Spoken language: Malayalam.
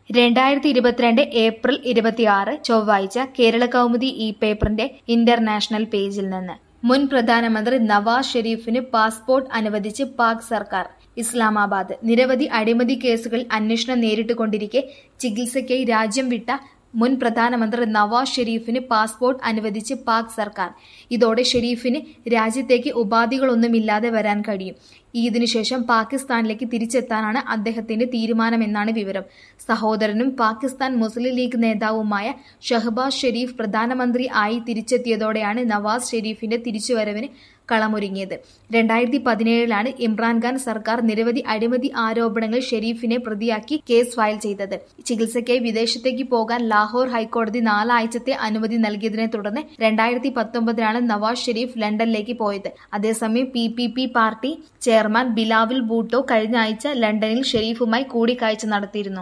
രണ്ടായിരത്തി ഇരുപത്തിരണ്ട് ഏപ്രിൽ ഇരുപത്തിയാറ് ചൊവ്വാഴ്ച കേരള കൗമുദി ഈ പേപ്പറിന്റെ ഇന്റർനാഷണൽ പേജിൽ നിന്ന് മുൻ പ്രധാനമന്ത്രി നവാസ് ഷെരീഫിന് പാസ്പോർട്ട് അനുവദിച്ച് പാക് സർക്കാർ ഇസ്ലാമാബാദ് നിരവധി അഴിമതി കേസുകൾ അന്വേഷണം നേരിട്ടുകൊണ്ടിരിക്കെ ചികിത്സയ്ക്കായി രാജ്യം വിട്ട മുൻ പ്രധാനമന്ത്രി നവാസ് ഷെരീഫിന് പാസ്പോർട്ട് അനുവദിച്ച് പാക് സർക്കാർ ഇതോടെ ഷെരീഫിന് രാജ്യത്തേക്ക് ഉപാധികളൊന്നുമില്ലാതെ വരാൻ കഴിയും ഈദിനു ശേഷം പാകിസ്ഥാനിലേക്ക് തിരിച്ചെത്താനാണ് അദ്ദേഹത്തിന്റെ തീരുമാനമെന്നാണ് വിവരം സഹോദരനും പാകിസ്ഥാൻ മുസ്ലിം ലീഗ് നേതാവുമായ ഷഹബാസ് ഷെരീഫ് പ്രധാനമന്ത്രി ആയി തിരിച്ചെത്തിയതോടെയാണ് നവാസ് ഷെരീഫിന്റെ തിരിച്ചുവരവിന് കളമൊരുങ്ങിയത് രണ്ടായിരത്തി പതിനേഴിലാണ് ഇമ്രാൻഖാൻ സർക്കാർ നിരവധി അഴിമതി ആരോപണങ്ങൾ ഷെരീഫിനെ പ്രതിയാക്കി കേസ് ഫയൽ ചെയ്തത് ചികിത്സയ്ക്കായി വിദേശത്തേക്ക് പോകാൻ ലാഹോർ ഹൈക്കോടതി നാലാഴ്ചത്തെ അനുമതി നൽകിയതിനെ തുടർന്ന് രണ്ടായിരത്തി പത്തൊമ്പതിലാണ് നവാസ് ഷെരീഫ് ലണ്ടനിലേക്ക് പോയത് അതേസമയം P P P party chairman Bilawal Bhutto കഴിഞ്ഞ ആഴ്ച ലണ്ടനിൽ ഷെരീഫുമായി കൂടിക്കാഴ്ച നടത്തിയിരുന്നു